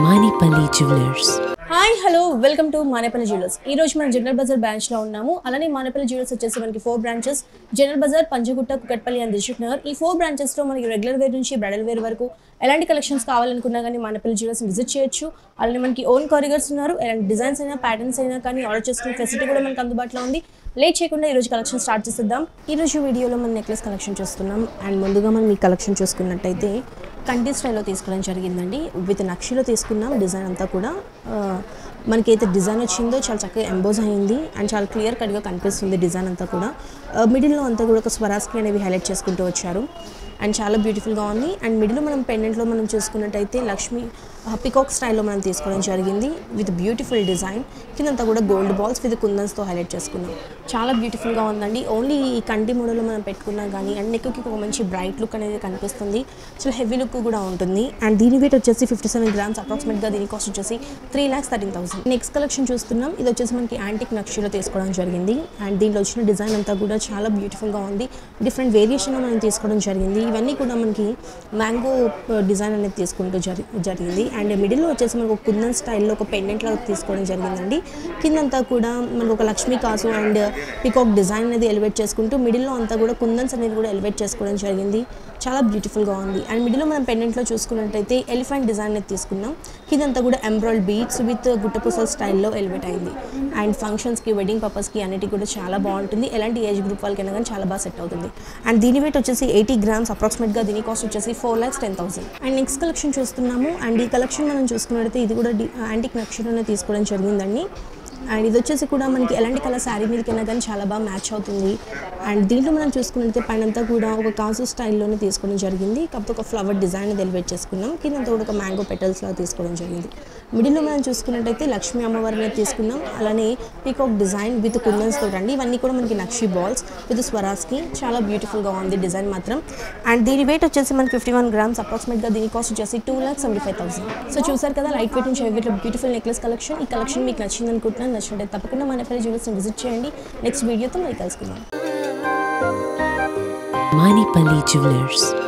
Manipali Jewelers. Hi hello welcome to Manepally jewellers ఈ రోజు మనం జనరల్ బజార్ బ్రాంచ్ లో ఉన్నాము అలానే మానేపల్లి జ్యువెలర్స్ వచ్చేసి మనకి four branches general bazaar Panjagutta Kukatpally and Dilsukh Nagar ఈ ఫోర్ బ్రాంచెస్ లో మనకి రెగ్యులర్ వేర్ నుంచి బ్రైడల్ వేర్ వరకు ఎలాంటి కలెక్షన్స్ కావాలనుకున్నా కానీ మానేపల్లి జ్యువెలర్స్ విజిట్ చేయొచ్చు అలానే మనకి ఓన్ కారిగర్స్ ఉన్నారు ఎలాంటి డిజైన్స్ అయినా ప్యాటర్న్స్ అయినా కానీ ఆర్డర్ చేసుకునే ఫెసిలిటీ కూడా మనకి అందుబాటులో ఉంది లేట్ చేయకుండా ఈ రోజు కలెక్షన్ స్టార్ట్ చేసేద్దాం ఈ రోజు వీడియోలో మనం నెక్లెస్ కలెక్షన్ చూస్తున్నాం అండ్ ముందుగా మనం ఈ కలెక్షన్ చూసుకున్నట్టయితే కంటి స్టైల్లో తీసుకోవడం జరిగిందండి విత్ నక్షిలో తీసుకున్నాం డిజైన్ అంతా కూడా ఆ, మనకైతే డిజైన్ వచ్చిందో చాలా చక్కగా ఎంబోజ్ అయింది అండ్ చాలా క్లియర్ కట్గా కనిపిస్తుంది డిజైన్ అంతా కూడా ఆ, మిడిల్లో అంతా కూడా ఒక స్వరాస్కి అనేవి హైలైట్ చేసుకుంటూ వచ్చారు అండ్ చాలా బ్యూటిఫుల్గా ఉంది అండ్ మిడిల్లో మనం పెండెంట్లో మనం చూసుకున్నట్టయితే లక్ష్మి పికాక్ స్టైల్లో మనం తీసుకోవడం జరిగింది విత్ బ్యూటిఫుల్ డిజైన్ కిందంతా కూడా గోల్డ్ బాల్స్ విత్ కుందన్స్తో హైలైట్ చేసుకున్నాం చాలా బ్యూటిఫుల్గా ఉందండి ఓన్లీ ఈ కంటి మోడల్లో మనం పెట్టుకున్నా కానీ అండ్ నెక్కి ఒక మంచి బ్రైట్ లుక్ అనేది కనిపిస్తుంది చాలా హెవీ లుక్ కూడా ఉంటుంది అండ్ దీని వెయిట్ వచ్చేసి ఫిఫ్టీ సెవెన్ గ్రామ్స్ అప్రాక్సిమేట్గా దీని కాస్ట్ వచ్చేసి three lakhs thirteen thousand next collection చూస్తున్నాం ఇది వచ్చేసి మనకి యాంటిక్ నక్షిలో తీసుకోవడం జరిగింది అండ్ దీంట్లో వచ్చిన డిజైన్ అంతా కూడా చాలా బ్యూటిఫుల్గా ఉంది డిఫరెంట్ వేరియేషన్ మనం తీసుకోవడం జరిగింది ఇవన్నీ కూడా మనకి మ్యాంగో డిజైన్ అనేది తీసుకుంటూ జరి జరిగింది అండ్ మిడిల్లో వచ్చేసి మనకు ఒక కుందన్ స్టైల్లో ఒక పెండెంట్ లాగా తీసుకోవడం జరిగిందండి కిందంతా కూడా మనకు ఒక లక్ష్మీ కాసు అండ్ పికాక్ డిజైన్ అనేది ఎలివేట్ చేసుకుంటూ మిడిల్లో అంతా కూడా కుందన్స్ అనేది కూడా ఎలివేట్ చేసుకోవడం జరిగింది చాలా బ్యూటిఫుల్గా ఉంది అండ్ మిడిల్లో మనం పెండెంట్లో చూసుకున్నట్టయితే ఎలిఫెంట్ డిజైన్ అనేది తీసుకున్నాం కిందంతా కూడా ఎంబ్రాయిడ్ బీట్స్ విత్ గుట్టపూసల స్టైల్లో ఎలివేట్ అయింది అండ్ ఫంక్షన్స్కి వెడ్డింగ్ పర్పస్కి అన్నిటికీ కూడా చాలా బాగుంటుంది ఎలాంటి ఏజ్ గ్రూప్ వాళ్ళకైనా కానీ చాలా బాగా సెట్ అవుతుంది అండ్ దీని వెయిట్ వచ్చేసి ఎయిటీ గ్రామ్స్ అప్రాక్సిమేట్గా దీని కాస్ట్ వచ్చేసి four lakhs ten thousand and next collection చూస్తున్నాము అండ్ ఈ కలెక్షన్ మనం చూసుకున్నట్టయితే ఇది కూడా యాంటిక్ నక్షలోనే తీసుకోవడం జరిగిందండి అండ్ ఇది వచ్చేసి కూడా మనకి ఎలాంటి కలర్ శారీ మీదకైనా కానీ చాలా బాగా మ్యాచ్ అవుతుంది అండ్ దీంట్లో మనం చూసుకున్నట్లయితే పైనంతా కూడా ఒక కాసు స్టైల్లోనే తీసుకోవడం జరిగింది కాకపోతే ఒక ఫ్లవర్ డిజైన్ అనేది ఎలివేట్ చేసుకున్నాం కిందంతా కూడా ఒక మ్యాంగో పెటల్స్ లాగా తీసుకోవడం జరిగింది మిడిల్లో మనం చూసుకున్నట్టయితే లక్ష్మీ అమ్మవారిని అనేది తీసుకున్నాం అలానే పీకాక్ డిజైన్ విత్ కుందన్స్ తోటి అండి ఇవన్నీ కూడా మనకి నక్షి బాల్స్ విత్ స్వరాస్కి చాలా బ్యూటిఫుల్గా ఉంది డిజైన్ మాత్రం అండ్ దీని వెయిట్ వచ్చేసి మనకి ఫిఫ్టీ వన్ గ్రామ్స్ అప్రాక్సిమేట్గా దీని కాస్ట్ వచ్చేసి two lakhs seventy five thousand so చూసారు కదా లైట్ వెయిట్ నుంచి హెవీ బ్యూటిఫుల్ నెక్లెస్ కలెక్షన్ ఈ కలెక్షన్ మీకు నచ్చింది అనుకుంటున్నాను నచ్చినట్టు తప్పకుండా మన ఎఫ్ఐ జ్యువెలర్స్ని విజిట్ చేయండి నెక్స్ట్ వీడియోతో మళ్ళీ కలుసుకుందాం Manipali Jewelers.